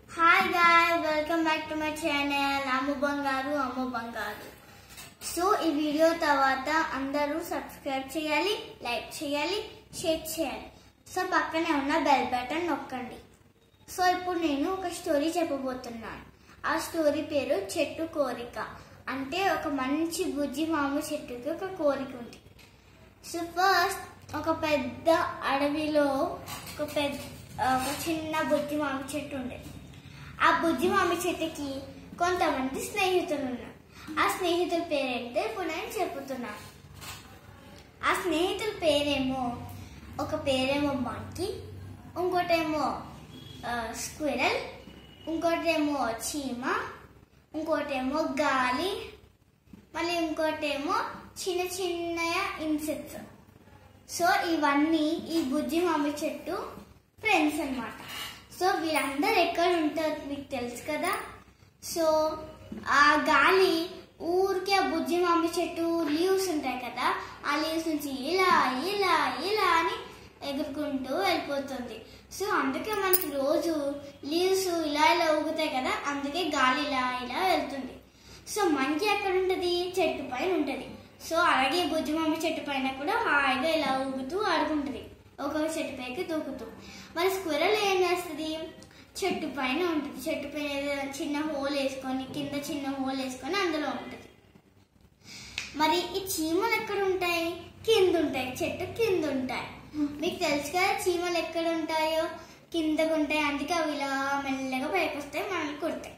hi guy welcome back to my channel Ammu Bangaru Ammu బంగారు so ఈ video తర్వాత అందరూ సబ్స్క్రైబ్ చేయాలి లైక్ చేయాలి షేర్ చేయాలి సో పక్కనే ఉన్న బెల్ బటన్ నొక్కండి సో ఇప్పుడు నేను ఒక స్టోరీ చెప్పబోతున్నాను ఆ స్టోరీ పేరు చెట్టు కోరిక అంటే ఒక మంచి బుజ్జి మాము చెట్టుకి ఒక కోరిక ఉంది సో ఫస్ట్ ఒక పెద్ద అడవిలో ఒక పెద్ద ఒక చిన్న బుజ్జి మామి చెట్టు ఉండేది ఆ బుజ్జి మామి చెట్టుకి కొంతమంది స్నేహితులు ఉన్నారు ఆ స్నేహితుల పేరేంటో ఇప్పుడు నేను చెప్పుతున్నాను ఆ స్నేహితుల పేరేమో ఒక పేరేమో మంకీ ఇంకోటేమో స్క్విరల్ ఇంకోటేమో చీమ ఇంకోటేమో గాలి మళ్ళీ ఇంకోటేమో చిన్న చిన్న ఇన్సెక్ట్స్ సో ఇవన్నీ ఈ బుజ్జి మామి చెట్టు ఫ్రెండ్స్ అన్నమాట సో వీళ్ళందరూ ఎక్కడ ఉంటారు మీకు తెలుసు కదా సో ఆ గాలి ఊరికే ఆ బుజ్జి మామి చెట్టు లీవ్స్ ఉంటాయి కదా ఆ లీవ్స్ నుంచి ఇలా ఇలా ఇలా అని ఎగురుకుంటూ వెళ్ళిపోతుంది సో అందుకే మనకి రోజు లీవ్స్ ఇలా ఇలా ఊగుతాయి కదా అందుకే గాలి ఇలా ఇలా వెళ్తుంది సో మంకీ ఎక్కడ ఉంటుంది చెట్టు పైన ఉంటుంది సో అలాగే బుజ్జిమమ్మ చెట్టు పైన కూడా హాయిగా ఇలా ఊగుతూ ఆడుకుంటుంది ఒక్కొక్క చెట్టు పైకి దూకుతూ మరి స్క్విరల్ ఏం చేస్తుంది చెట్టు పైన ఉంటుంది చెట్టు పైన ఏదో చిన్న హోల్ వేసుకొని కింద చిన్న హోల్ వేసుకొని అందులో ఉంటుంది మరి ఈ చీమలు ఎక్కడ ఉంటాయి కింద ఉంటాయి చెట్టు కింద ఉంటాయి మీకు తెలుసు కదా చీమలు ఎక్కడ ఉంటాయో కిందకు ఉంటాయి అందుకే అవి ఇలా మెల్లగా పైకి వస్తాయి మనల్ని కొడతాయి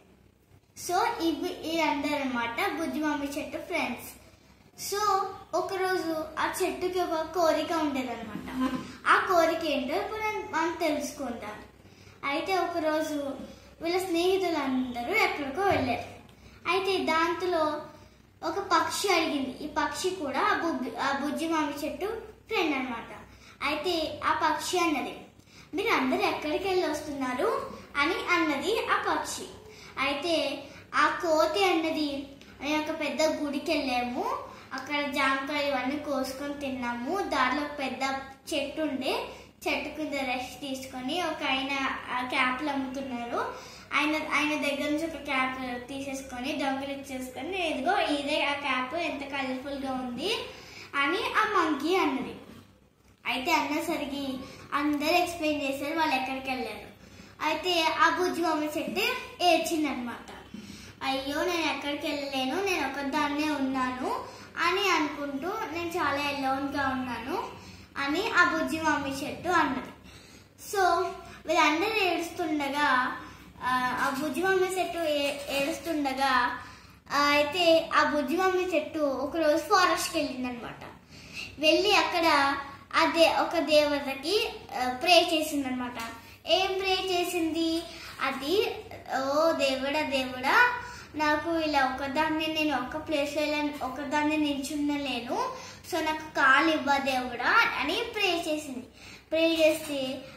సో ఇవి వీళ్ళందరూ అనమాట బుజ్జి మమ్మీ చెట్టు ఫ్రెండ్స్ సో ఒకరోజు ఆ చెట్టుకి ఒక కోరిక ఉండేది అనమాట ఆ కోరిక ఏంటో ఇప్పుడు నేను- మనం తెలుసుకుందాం అయితే ఒకరోజు వీళ్ళ స్నేహితులందరూ ఎక్కడికో వెళ్ళారు అయితే దాంట్లో ఒక పక్షి అడిగింది ఈ పక్షి కూడా ఆ బుజ్జి ఆ బుజ్జి మామి చెట్టు ఫ్రెండ్ అన్నమాట అయితే ఆ పక్షి అన్నది మీరు అందరు ఎక్కడికి వెళ్ళి వస్తున్నారు అని అన్నది ఆ పక్షి అయితే ఆ కోతి అన్నది "మేము ఒక పెద్ద గుడికి వెళ్ళాము అక్కడ జామకాయలు ఇవన్నీ కోసుకొని తిన్నాము దారిలో ఒక పెద్ద చెట్టు ఉండే చెట్టు కింద రెస్ట్ తీసుకొని ఒక ఆయన ఆ క్యాప్లు అమ్ముతున్నారు ఆయన ఆయన దగ్గర నుంచి ఒక క్యాప్ తీసేసుకొని దొంగలు ఇచ్చేసుకొని ఇదిగో ఇదే ఆ క్యాప్ ఎంత కలర్ఫుల్ గా ఉంది అని ఆ మంకీ అన్నది అయితే అన్నసరికి అందరు ఎక్స్ప్లెయిన్ చేశారు వాళ్ళు ఎక్కడికి వెళ్ళారు అయితే ఆ బుజ్జి మమ్మీ చెట్టు ఏడ్చింది అనమాట అయ్యో నేను ఎక్కడికి వెళ్ళలేను నేను ఒకదాన్నే ఉన్నాను అని అనుకుంటూ నేను చాలా ఎలోన్గా ఉన్నాను అని ఆ బుజ్జి మమ్మీ చెట్టు అన్నది సో వీళ్ళందరూ ఏడుస్తుండగా ఆ, ఆ బుజ్జి మమ్మీ చెట్టు ఏ- ఏడుస్తుండగా ఆ, అయితే ఆ బుజ్జి మమ్మీ చెట్టు ఒకరోజు ఫారెస్ట్కి వెళ్ళింది అనమాట వెళ్ళి అక్కడ అదే ఒక దేవతకి ప్రే చేసింది అనమాట ఏం ప్రే చేసింది అది ఓ దేవుడా దేవుడా నాకు ఇలా ఒకదాన్ని నేను ఒక ప్లేస్లో ఇలా ఒకదాన్ని నిల్చుండలేను సో నాకు కాలు ఇవ్వ దేవుడా అని ప్రే చేసింది ప్రే చేస్తే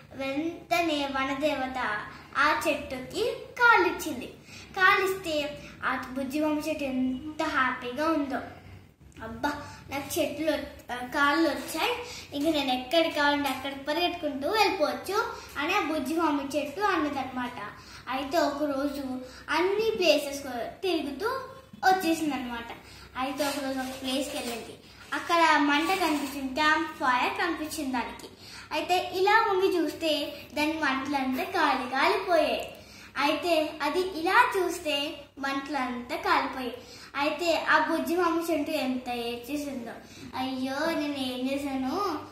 వెంటనే వనదేవత ఆ చెట్టుకి కాలు ఇచ్చింది కాలు ఇస్తే ఆ బుజ్జిబొమ్మ చెట్టు ఎంత హ్యాపీగా ఉందో అబ్బా నాకు చెట్లు ఆ, కాళ్ళు వచ్చాయి ఇంక నేను ఎక్కడికి కావాలంటే అక్కడికి పరిగెట్టుకుంటూ వెళ్ళిపోవచ్చు అని ఆ బుజ్జి మామి చెట్టు అన్నదన్నమాట అయితే ఒకరోజు అన్ని ప్లేసెస్ తిరుగుతూ వచ్చేసింది అనమాట అయితే ఒకరోజు ఒక ప్లేస్కి వెళ్ళింది అక్కడ మంట కనిపించింది క్యాంప్ ఫైర్ కనిపించింది దానికి అయితే ఇలా వంగి చూస్తే దాని మంటలంతా కాలి కాలిపోయాయి అయితే అది ఇలా చూస్తే మంటలంతా కాలిపోయాయి అయితే ఆ బుజ్జి మామ చెట్టు ఎంత ఏడ్చేసిందో అయ్యో నేను ఏం చేశాను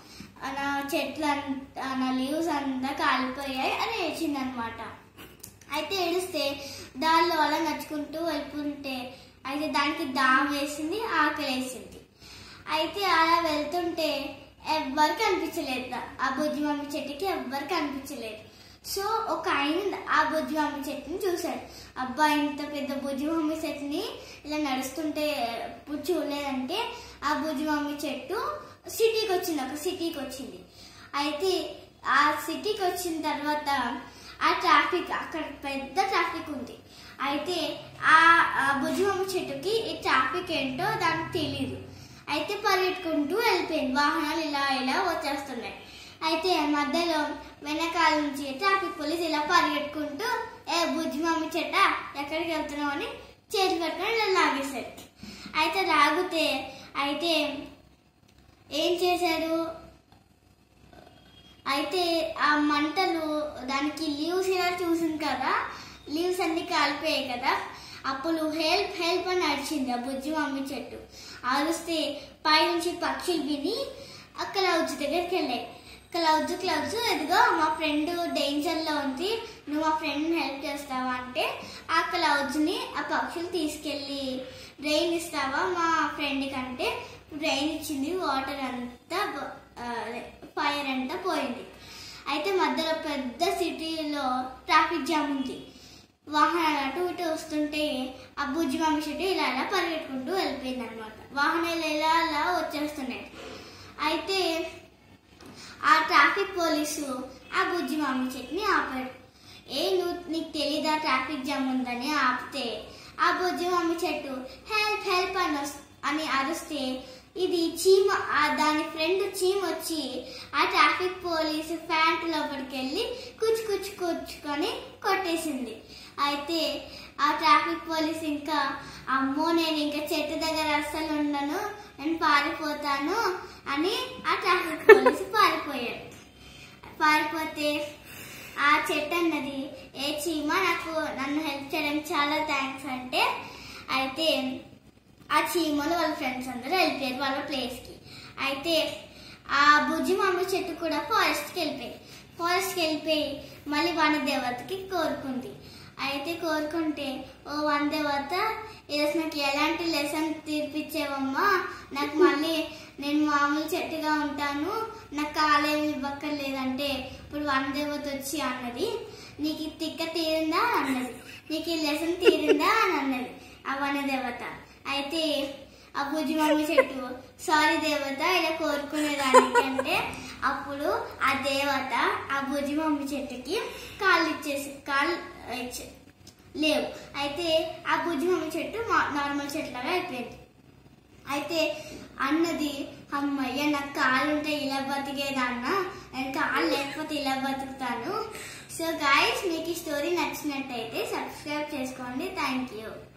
ఆ నా చెట్లు అంతా నా లీవ్స్ అంతా కాలిపోయాయి అని ఏడ్చింది అనమాట అయితే ఏడిస్తే దానిలో అలా నడుచుకుంటూ వెళ్ళిపోతుంటే అయితే దానికి దాం వేసింది ఆకలి వేసింది అయితే అలా వెళ్తుంటే ఎవ్వరికి అనిపించలేదు ఆ బుజ్జి మమ్మీ చెట్టుకి ఎవ్వరికి అనిపించలేదు సో ఒక ఆయన ఆ బుజ్జి మమ్మీ చెట్టుని చూశాడు అబ్బా ఇంత పెద్ద బుజ్జి మమ్మీ చెట్టుని ఇలా నడుస్తుంటే ఎప్పుడు చూడలేదంటే ఆ బుజ్జి మమ్మీ చెట్టు సిటీకి వచ్చింది ఒక సిటీకి వచ్చింది అయితే ఆ సిటీకి వచ్చిన తర్వాత ఆ ట్రాఫిక్ అక్కడ పెద్ద ట్రాఫిక్ ఉంది అయితే ఆ ఆ భుజమమ్మ చెట్టుకి ఈ ట్రాఫిక్ ఏంటో దానికి తెలియదు అయితే పరిగెట్టుకుంటూ వెళ్ళిపోయింది వాహనాలు ఇలా ఇలా వచ్చేస్తున్నాయి అయితే మధ్యలో వెనకాల నుంచి ట్రాఫిక్ పోలీస్ ఇలా పరిగెట్టుకుంటూ ఏ బుజ్జి మమ్మీ చెట్ట ఎక్కడికి వెళ్తున్నావు అని చేతులు పట్టుకొని ఇలా లాగేశారు అయితే లాగితే అయితే ఏం చేశారు అయితే ఆ మంటలు దానికి లీవ్స్ ఇలా చూసింది కదా లీవ్స్ అన్ని కాలిపోయాయి కదా అప్పుడు హెల్ప్ హెల్ప్ అని అడిచింది ఆ బుజ్జి మమ్మీ చెట్టు అరిస్తే పైనుంచి పక్షులు విని ఆ క్లౌడ్స్ దగ్గరికి వెళ్ళాయి క్లౌడ్స్ క్లౌడ్స్ ఎదుగో మా ఫ్రెండ్ డేంజర్లో ఉంది నువ్వు మా ఫ్రెండ్ హెల్ప్ చేస్తావా అంటే ఆ క్లౌడ్స్ని ఆ పక్షులు తీసుకెళ్ళి రెయిన్ ఇస్తావా మా ఫ్రెండ్ కంటే రెయిన్ ఇచ్చింది వాటర్ అంతా ఫైర్ అంతా పోయింది అయితే మధ్యలో పెద్ద సిటీలో ట్రాఫిక్ జామ్ ఉంది వాహనాలు అటు ఇటు వస్తుంటే ఆ బుజ్జి మమ్మీ చెట్టు ఇలా ఇలా పరిగెట్టుకుంటూ వెళ్ళిపోయింది అనమాట వాహనాలు ఎలా అలా వచ్చేస్తున్నాయి అయితే ఆ ట్రాఫిక్ పోలీసు ఆ బుజ్జి మామి చెట్టుని ఆపాడు ఏ నువ్వు నీకు తెలీదా ట్రాఫిక్ జామ్ ఉందని ఆపితే ఆ బుజ్జి మామి చెట్టు హెల్ప్ హెల్ప్ అని వస్- అని అరిస్తే ఇది చీమ ఆ దాని ఫ్రెండ్ చీమ వచ్చి ఆ ట్రాఫిక్ పోలీసు ప్యాంట్ లోపలికి వెళ్ళి కుచ్చు కుచ్చు కుచ్చుకొని కొట్టేసింది అయితే ఆ ట్రాఫిక్ పోలీస్ ఇంకా అమ్మో నేను ఇంకా చెట్టు దగ్గర అస్సలు ఉండను నేను పారిపోతాను అని ఆ ట్రాఫిక్ పోలీసు పారిపోయాడు పారిపోతే ఆ చెట్టు అన్నది ఏ చీమ నాకు నన్ను హెల్ప్ చేయడానికి చాలా థ్యాంక్స్ అంటే అయితే ఆ చీమలు వాళ్ళ ఫ్రెండ్స్ అందరూ వెళ్ళిపోయారు వాళ్ళ ప్లేస్కి అయితే ఆ బుజ్జి మామిడి చెట్టు కూడా ఫారెస్ట్కి వెళ్ళిపోయి ఫారెస్ట్కి వెళ్ళిపోయి మళ్ళీ వన దేవతకి కోరుకుంది అయితే కోరుకుంటే ఓ వన దేవత ఈరోజు నాకు ఎలాంటి లెసన్ తీర్పిచ్చేవమ్మా నాకు మళ్ళీ నేను మామూలు చెట్టుగా ఉంటాను నాకు కాలేమి ఇవ్వక్కర్లేదంటే ఇప్పుడు వన దేవత వచ్చి అన్నది నీకు ఈ తిక్క తీరిందా అని అన్నది నీకు ఈ లెసన్ తీరిందా అని అన్నది ఆ వన దేవత అయితే ఆ బుజ్జి మమ్మీ చెట్టు సారీ దేవత ఇలా కోరుకునేదానికి అంటే అప్పుడు ఆ దేవత ఆ బుజ్జి మమ్మీ చెట్టుకి కాళ్ళు ఇచ్చేసి కాళ్ళు ఇచ్చే లేవు అయితే ఆ బుజ్జి మమ్మీ చెట్టు మా- నార్మల్ చెట్టులాగా అయిపోయింది అయితే అన్నది అమ్మయ్య నాకు కాళ్ళు ఉంటే ఇలా బతికేదాన్న నేను కాళ్ళు లేకపోతే ఇలా బతుకుతాను సో గాయస్ మీకు ఈ స్టోరీ నచ్చినట్టయితే సబ్స్క్రైబ్ చేసుకోండి థ్యాంక్ యూ